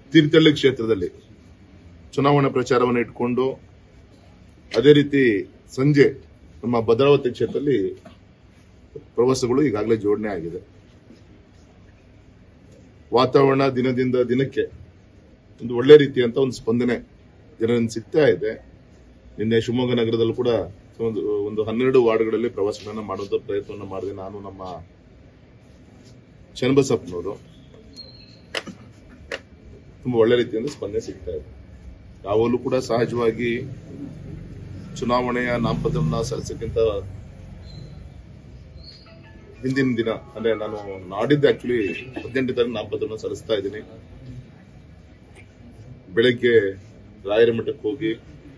ತೀರ್ಥಹಳ್ಳಿ ಕ್ಷೇತ್ರದಲ್ಲಿ ಚುನಾವಣಾ ಪ್ರಚಾರವನ್ನು ಇಟ್ಕೊಂಡು ಅದೇ ರೀತಿ ಸಂಜೆ ನಮ್ಮ ಭದ್ರಾವತಿ ಕ್ಷೇತ್ರದಲ್ಲಿ ಪ್ರವಾಸಗಳು ಈಗಾಗಲೇ ಜೋಡಣೆ ಆಗಿದೆ ವಾತಾವರಣ ದಿನದಿಂದ ದಿನಕ್ಕೆ ಒಂದು ಒಳ್ಳೆ ರೀತಿಯಂತ ಒಂದು ಸ್ಪಂದನೆ ಜನರಿಂದ ಸಿಗ್ತಾ ಇದೆ ನಿನ್ನೆ ಶಿವಮೊಗ್ಗ ನಗರದಲ್ಲೂ ಕೂಡ ಒಂದು ಒಂದು ಹನ್ನೆರಡು ವಾರ್ಡ್ಗಳಲ್ಲಿ ಪ್ರವಾಸಗಳನ್ನ ಮಾಡುವಂತ ಪ್ರಯತ್ನವನ್ನು ಮಾಡಿದೆ ನಾನು ನಮ್ಮ ಚನ್ನಬಸಪ್ಪನವರು ತುಂಬಾ ಒಳ್ಳೆ ರೀತಿಯಿಂದ ಸ್ಪಂದನೆ ಸಿಗ್ತಾ ಇದೆ ಯಾವಾಗಲೂ ಕೂಡ ಸಹಜವಾಗಿ ಚುನಾವಣೆಯ ನಾಮಪತ್ರವನ್ನ ಸಲ್ಲಿಸಕ್ಕಿಂತ ಹಿಂದಿನ ದಿನ ಅಂದ್ರೆ ನಾನು ನಾಡಿದ್ದು ಆಕ್ಚುಲಿ ಹದಿನೆಂಟು ತಾರೀಕು ನಾಮಪತ್ರವನ್ನು ಸಲ್ಲಿಸ್ತಾ ಇದ್ದೀನಿ ಬೆಳಗ್ಗೆ ರಾಯರ ಮಠಕ್ಕೆ ಹೋಗಿ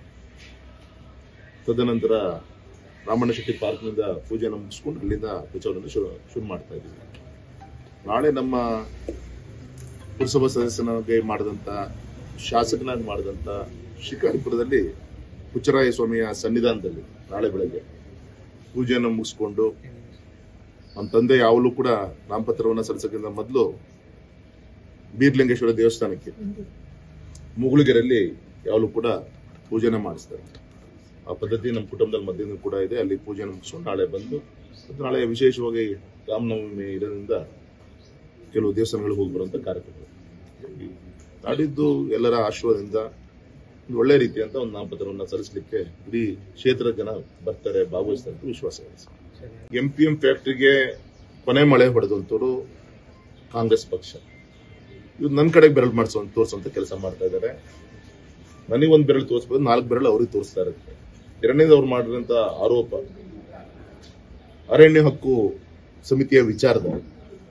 ತದನಂತರ ರಾಮಣ್ಣ ಶೆಟ್ಟಿ ಪಾರ್ಕ್ನಿಂದ ಪೂಜೆಯನ್ನು ಮುಗಿಸ್ಕೊಂಡು ಅಲ್ಲಿಂದ ಪ್ರಚಾರವನ್ನು ಶುರು ಶುರು ಮಾಡ್ತಾ ಇದ್ದೀವಿ ನಾಳೆ ನಮ್ಮ ಪುರಸಭಾ ಸದಸ್ಯನಾಗಿ ಮಾಡಿದಂತ ಶಾಸಕನಾಗಿ ಮಾಡಿದಂತ ಶಿಕಾರಿಪುರದಲ್ಲಿ ಹುಚ್ಚರಾಯ ಸ್ವಾಮಿಯ ಸನ್ನಿಧಾನದಲ್ಲಿ ನಾಳೆ ಬೆಳಗ್ಗೆ ಪೂಜೆಯನ್ನು ಮುಗಿಸ್ಕೊಂಡು ನಮ್ಮ ತಂದೆ ಯಾವಾಗಲೂ ಕೂಡ ನಾಮಪತ್ರವನ್ನು ಸಲ್ಲಿಸೋಕ್ಕಿಂತ ಮೊದಲು ಬೀರ್ಲಿಂಗೇಶ್ವರ ದೇವಸ್ಥಾನಕ್ಕೆ ಮುಗುಳುಗೆರೆಯಲ್ಲಿ ಯಾವಾಗಲೂ ಕೂಡ ಪೂಜೆನ ಮಾಡಿಸ್ತಾರೆ ಆ ಪದ್ಧತಿ ನಮ್ಮ ಕುಟುಂಬದಲ್ಲಿ ಮಧ್ಯದಿಂದ ಕೂಡ ಇದೆ ಅಲ್ಲಿ ಪೂಜೆನ ಮುಗಿಸ್ಕೊಂಡು ನಾಳೆ ಬಂದು ಮತ್ತು ನಾಳೆ ವಿಶೇಷವಾಗಿ ರಾಮನವಮಿ ಇರೋದ್ರಿಂದ ಕೆಲವು ದೇವಸ್ಥಾನಗಳಿಗೆ ಹೋಗಿ ಬರುವಂತ ಕಾರ್ಯಕ್ರಮ ನಾಡಿದ್ದು ಎಲ್ಲರ ಆಶೀರ್ವಾದದಿಂದ ಒಂದು ಒಳ್ಳೆ ರೀತಿಯಂತ ಒಂದು ನಾಮಪತ್ರವನ್ನು ಸಲ್ಲಿಸಲಿಕ್ಕೆ ಇಡೀ ಕ್ಷೇತ್ರದ ಜನ ಬರ್ತಾರೆ ಭಾಗವಹಿಸ್ತಾರೆ ಅಂತ ವಿಶ್ವಾಸ ಇದೆ ಎಂ ಪಿ ಎಂ ಫ್ಯಾಕ್ಟ್ರಿಗೆ ಕೊನೆ ಮಳೆ ಹೊಡೆದಂತವರು ಕಾಂಗ್ರೆಸ್ ಪಕ್ಷ ಇವ್ರು ನನ್ನ ಕಡೆಗೆ ಬೆರಳು ಮಾಡಿಸೋ ತೋರಿಸುವಂತ ಕೆಲಸ ಮಾಡ್ತಾ ಇದ್ದಾರೆ ನನಗೆ ಒಂದು ಬೆರಳು ತೋರಿಸ್ಬೋದು ನಾಲ್ಕು ಬೆರಳು ಅವ್ರಿಗೆ ತೋರಿಸ್ತಾ ಇರುತ್ತೆ ಎರಡನೇದು ಅವ್ರು ಮಾಡಿದಂತ ಆರೋಪ ಅರಣ್ಯ ಹಕ್ಕು ಸಮಿತಿಯ ವಿಚಾರದಲ್ಲಿ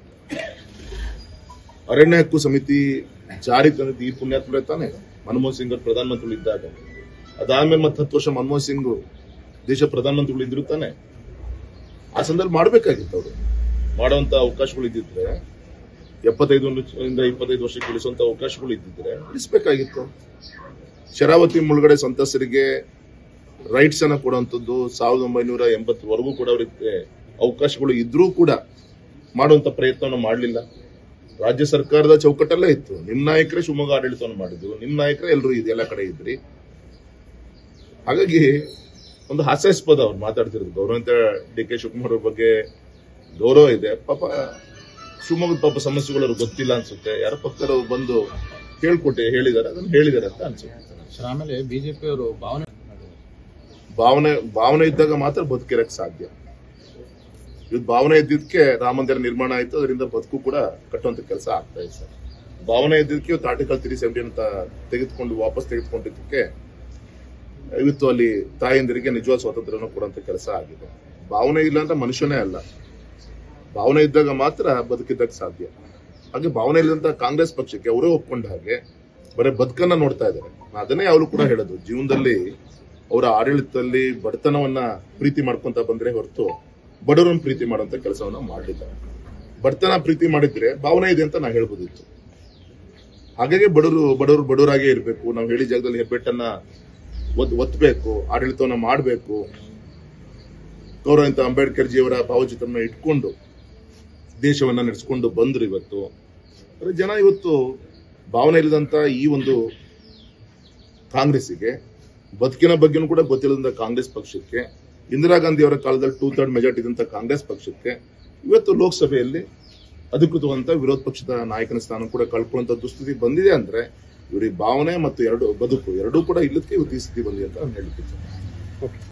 ಅರಣ್ಯ ಹಕ್ಕು ಸಮಿತಿ ಜಾರಿ ತಂದಿದ್ದು ಈ ಪುಣ್ಯಾತ್ಮರೇ ತಾನೆ ಮನಮೋಹನ್ ಸಿಂಗ್ ಅವರು ಪ್ರಧಾನಮಂತ್ರಿಗಳು ಇದ್ದಾಗ ಅದಾದ್ಮೇಲೆ ಮತ್ತೆ ಹತ್ತು ವರ್ಷ ಮನಮೋಹನ್ ಸಿಂಗ್ ದೇಶ ಪ್ರಧಾನಮಂತ್ರಿಗಳು ಇದ್ರು ತಾನೆ ಆ ಸಂದರ್ಭ ಮಾಡಬೇಕಾಗಿತ್ತು ಅವರು ಮಾಡುವಂತ ಅವಕಾಶಗಳು ಇದ್ದಿದ್ರೆ ಎಪ್ಪತ್ತೈದು ಇಂದ ಇಪ್ಪತ್ತೈದು ವರ್ಷಕ್ಕೆ ಇಳಿಸುವಂತ ಅವಕಾಶಗಳು ಇದ್ದಿದ್ರೆ ಇಳಿಸಬೇಕಾಗಿತ್ತು ಶರಾವತಿ ಮುಳುಗಡೆ ಸಂತ್ರಸ್ತರಿಗೆ ರೈಟ್ಸ್ ಅನ್ನ ಕೊಡುವಂತದ್ದು ಸಾವಿರದ ಒಂಬೈನೂರ ಎಂಬತ್ತವರೆಗೂ ಕೂಡ ಅವರಿಗೆ ಅವಕಾಶಗಳು ಇದ್ರೂ ಕೂಡ ಮಾಡುವಂತ ಪ್ರಯತ್ನವನ್ನು ಮಾಡಲಿಲ್ಲ ರಾಜ್ಯ ಸರ್ಕಾರದ ಚೌಕಟ್ಟಲ್ಲೇ ಇತ್ತು ನಿಮ್ ನಾಯಕರೇ ಶಿವಮೊಗ್ಗ ಆಡಳಿತವನ್ನು ಮಾಡಿದ್ರು ನಿಮ್ ನಾಯಕರೇ ಎಲ್ಲರೂ ಇದೆಲ್ಲ ಕಡೆ ಇದ್ರಿ ಹಾಗಾಗಿ ಒಂದು ಹಾಸ್ಯಾಸ್ಪದ ಅವ್ರು ಮಾತಾಡ್ತಿರೋದು ಗೌರವಂತ ಡಿ ಕೆ ಶಿವಕುಮಾರ್ ಅವ್ರ ಬಗ್ಗೆ ಗೌರವ ಇದೆ ಪಾಪ ಶಿವಮೊಗ್ಗದ ಪಾಪ ಸಮಸ್ಯೆಗಳು ಅವ್ರಿಗೆ ಗೊತ್ತಿಲ್ಲ ಅನ್ಸುತ್ತೆ ಯಾರ ಪಕ್ಕದವ್ರು ಬಂದು ಹೇಳ್ಕೊಟ್ಟೆ ಹೇಳಿದಾರೆ ಅದನ್ನ ಹೇಳಿದಾರೆ ಅಂತ ಅನ್ಸುತ್ತೆ ಸರ್ ಆಮೇಲೆ ಬಿಜೆಪಿ ಅವರು ಭಾವನೆ ಭಾವನೆ ಭಾವನೆ ಇದ್ದಾಗ ಮಾತ್ರ ಬದುಕಿರಕ್ ಸಾಧ್ಯ ಇವತ್ತು ಭಾವನೆ ಇದ್ದಿದ್ದಕ್ಕೆ ರಾಮ ಮಂದಿರ ನಿರ್ಮಾಣ ಆಯ್ತು ಅದರಿಂದ ಬದುಕು ಕೂಡ ಕಟ್ಟುವಂತ ಕೆಲಸ ಆಗ್ತಾ ಇದೆ ಸರ್ ಭಾವನೆ ಇದ್ದಿದ್ದಕ್ಕೆ ಇವತ್ತು ಆರ್ಟಿಕಲ್ ತ್ರೀ ಸೆವೆಂಟಿ ಅಂತ ತೆಗೆದುಕೊಂಡು ವಾಪಸ್ ತೆಗೆದುಕೊಂಡಿದ್ದಕ್ಕೆ ಇವತ್ತು ಅಲ್ಲಿ ತಾಯಂದಿರಿಗೆ ನಿಜವಾದ ಸ್ವಾತಂತ್ರ್ಯವನ್ನು ಕೊಡುವಂತ ಕೆಲಸ ಆಗಿದೆ ಭಾವನೆ ಇಲ್ಲ ಅಂದ್ರೆ ಮನುಷ್ಯನೇ ಅಲ್ಲ ಭಾವನೆ ಇದ್ದಾಗ ಮಾತ್ರ ಬದುಕಿದ್ದಕ್ಕೆ ಸಾಧ್ಯ ಹಾಗೆ ಭಾವನೆ ಇಲ್ಲದಂತ ಕಾಂಗ್ರೆಸ್ ಪಕ್ಷಕ್ಕೆ ಅವರೇ ಒಪ್ಕೊಂಡ ಹಾಗೆ ಬರೀ ಬದುಕನ್ನ ನೋಡ್ತಾ ಇದ್ದಾರೆ ನಾನು ಅದನ್ನೇ ಯಾವಾಗಲೂ ಕೂಡ ಹೇಳೋದು ಜೀವನದಲ್ಲಿ ಅವರ ಆಡಳಿತದಲ್ಲಿ ಬಡತನವನ್ನ ಪ್ರೀತಿ ಮಾಡ್ಕೊಂತ ಬಂದ್ರೆ ಹೊರತು ಬಡವರನ್ನ ಪ್ರೀತಿ ಮಾಡುವಂತ ಕೆಲಸವನ್ನ ಮಾಡಲಿಲ್ಲ ಬಡತನ ಪ್ರೀತಿ ಮಾಡಿದ್ರೆ ಭಾವನೆ ಇದೆ ಅಂತ ನಾ ಹೇಳ್ಬೋದಿತ್ತು ಹಾಗಾಗಿ ಬಡವರು ಬಡವರು ಬಡವರಾಗೇ ಇರಬೇಕು ನಾವು ಹೇಳಿ ಜಾಗದಲ್ಲಿ ಹೆಬ್ಬೆಟ್ಟನ್ನ ಒತ್ ಒತ್ತಬೇಕು ಆಡಳಿತವನ್ನ ಮಾಡಬೇಕು ಗೌರವಂತ ಅಂಬೇಡ್ಕರ್ ಜಿಯವರ ಭಾವಚಿತ್ರನ ಇಟ್ಕೊಂಡು ದೇಶವನ್ನ ನಡೆಸ್ಕೊಂಡು ಬಂದ್ರು ಇವತ್ತು ಆದ್ರೆ ಜನ ಇವತ್ತು ಭಾವನೆ ಇಲ್ಲದಂತ ಈ ಒಂದು ಕಾಂಗ್ರೆಸ್ಸಿಗೆ ಬದುಕಿನ ಬಗ್ಗೆನೂ ಕೂಡ ಗೊತ್ತಿಲ್ಲದಂತ ಕಾಂಗ್ರೆಸ್ ಪಕ್ಷಕ್ಕೆ ಇಂದಿರಾ ಗಾಂಧಿ ಅವರ ಕಾಲದಲ್ಲಿ ಟೂ ಥರ್ಡ್ ಮೆಜಾರಿಟಿ ಇದ್ದಂತ ಕಾಂಗ್ರೆಸ್ ಪಕ್ಷಕ್ಕೆ ಇವತ್ತು ಲೋಕಸಭೆಯಲ್ಲಿ ಅಧಿಕೃತವಂತ ವಿರೋಧ ಪಕ್ಷದ ನಾಯಕನ ಸ್ಥಾನ ಕೂಡ ಕಳ್ಕೊಳ್ಳುವಂತ ದುಸ್ಥಿತಿ ಬಂದಿದೆ ಅಂದ್ರೆ ಇವರಿಗೆ ಭಾವನೆ ಮತ್ತು ಎರಡು ಬದುಕು ಎರಡೂ ಕೂಡ ಇಲ್ಲದಕ್ಕೆ ಇವತ್ತು ಈ ಸ್ಥಿತಿ ಬಂದಿದೆ ಅಂತ ನಾನು ಹೇಳಲಿಕ್ಕೆ ಇಚ್ಛೆ